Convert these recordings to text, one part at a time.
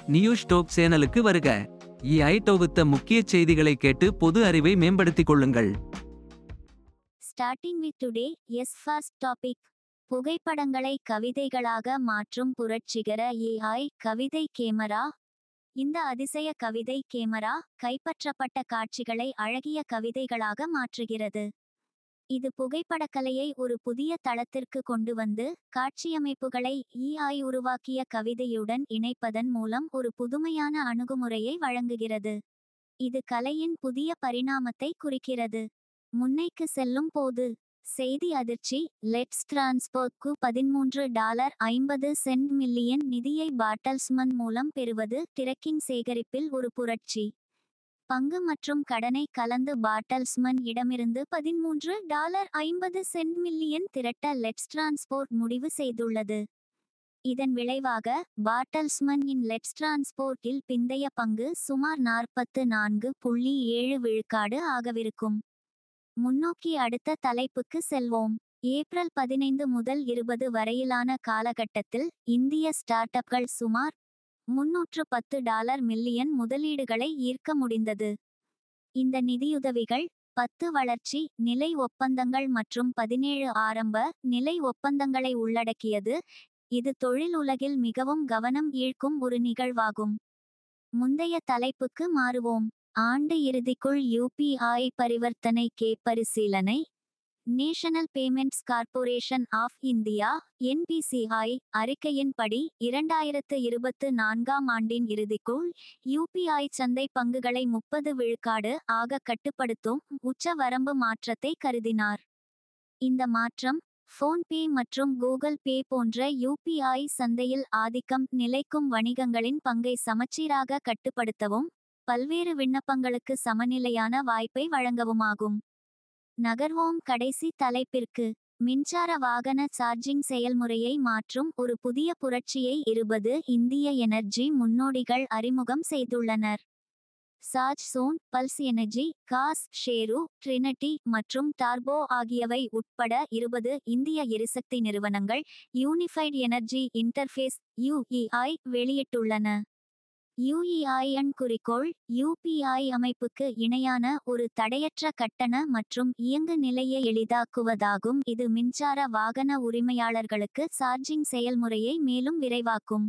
news dope சேனலுக்கு வருக EI தொகுத்த முக்கிய செய்திகளை கேட்டு பொது அறிவை மேம்படுத்திக் கொள்ளுங்கள் starting with today's first topic புகைப்படங்களை கவிதைகளாக மாற்றும் புரட்சிகர ஏஐ கவிதை கேமரா இந்த அதிசய கவிதை கேமரா கைப்பற்றப்பட்ட காட்சிகளை அழகிய கவிதைகளாக மாற்றுகிறது இது புகைப்படக்கலையை ஒரு புதிய தளத்திற்கு கொண்டு வந்து காட்சியமைப்புகளை ஏஐ உருவாக்கிய கவிதையுடன் இணைப்பதன் மூலம் ஒரு புதுமையான அணுகுமுறையை வழங்குகிறது இது கலையின் புதிய பரிணாமத்தை குறிக்கிறது முன்னைக்கு செல்லும் போது செய்தி அதிர்ச்சி லெட்ஸ் டிரான்ஸ்போர்ட்க்கு பதிமூன்று டாலர் ஐம்பது சென்ட் மில்லியன் நிதியை பாட்டல்ஸ்மன் மூலம் பெறுவது டிரக்கிங் சேகரிப்பில் ஒரு புரட்சி பங்கு மற்றும் கடனை கலந்து பாட்டல்ஸ்மன் இடமிருந்து பதிமூன்று டாலர் ஐம்பது சென்ட் மில்லியன் திரட்ட லெட்ஸ் டிரான்ஸ்போர்ட் முடிவு செய்துள்ளது இதன் விளைவாக பாட்டல்ஸ்மன் இன் லெட்ஸ் டிரான்ஸ்போர்ட்டில் பிந்தைய பங்கு சுமார் நாற்பத்து நான்கு புள்ளி ஏழு விழுக்காடு ஆகவிருக்கும் முன்னோக்கி அடுத்த தலைப்புக்கு செல்வோம் ஏப்ரல் பதினைந்து முதல் இருபது வரையிலான காலகட்டத்தில் இந்திய ஸ்டார்ட் அப்கள் சுமார் முன்னூற்று பத்து டாலர் மில்லியன் முதலீடுகளை ஈர்க்க முடிந்தது இந்த நிதியுதவிகள் பத்து வளர்ச்சி நிலை ஒப்பந்தங்கள் மற்றும் பதினேழு ஆரம்ப நிலை ஒப்பந்தங்களை உள்ளடக்கியது இது தொழில் உலகில் மிகவும் கவனம் ஈர்க்கும் ஒரு நிகழ்வாகும் முந்தைய தலைப்புக்கு மாறுவோம் ஆண்டு இறுதிக்குள் யூபிஐ பரிவர்த்தனை கே பரிசீலனை national payments corporation of India NPCI அறிக்கையின்படி இரண்டாயிரத்து இருபத்து நான்காம் ஆண்டின் இறுதிக்குள் யூபிஐ சந்தை பங்குகளை முப்பது விழுக்காடு ஆக கட்டுப்படுத்தும் உச்ச வரம்பு மாற்றத்தை கருதினார் இந்த மாற்றம் ஃபோன்பே மற்றும் கூகுள் பே போன்ற யூபிஐ சந்தையில் ஆதிக்கம் நிலைக்கும் வணிகங்களின் பங்கை சமச்சீராக கட்டுப்படுத்தவும் பல்வேறு விண்ணப்பங்களுக்கு சமநிலையான வாய்ப்பை வழங்கவுமாகும் நகர்வோம் கடைசி தலைப்பிற்கு மின்சார வாகன சார்ஜிங் செயல்முறையை மாற்றும் ஒரு புதிய புரட்சியை இருபது இந்திய எனர்ஜி முன்னோடிகள் அறிமுகம் செய்துள்ளனர் சார்ஜ் சோன் பல்ஸ் எனர்ஜி காஸ் ஷேரு ட்ரினிட்டி மற்றும் டார்போ ஆகியவை உட்பட இருபது இந்திய எரிசக்தி நிறுவனங்கள் யூனிஃபைட் எனர்ஜி இன்டர்ஃபேஸ் யுஇஐ வெளியிட்டுள்ளன யுஇஐஎன் குறிக்கோள் யூபிஐ அமைப்புக்கு இணையான ஒரு தடையற்ற கட்டண மற்றும் இயங்கு நிலையை எளிதாக்குவதாகும் இது மின்சார வாகன உரிமையாளர்களுக்கு சார்ஜிங் செயல்முறையை மேலும் விரைவாக்கும்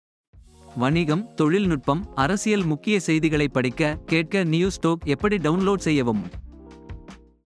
வணிகம் தொழில்நுட்பம் அரசியல் முக்கிய செய்திகளை படிக்க கேட்க நியூஸ் டோப் எப்படி டவுன்லோட் செய்யவும்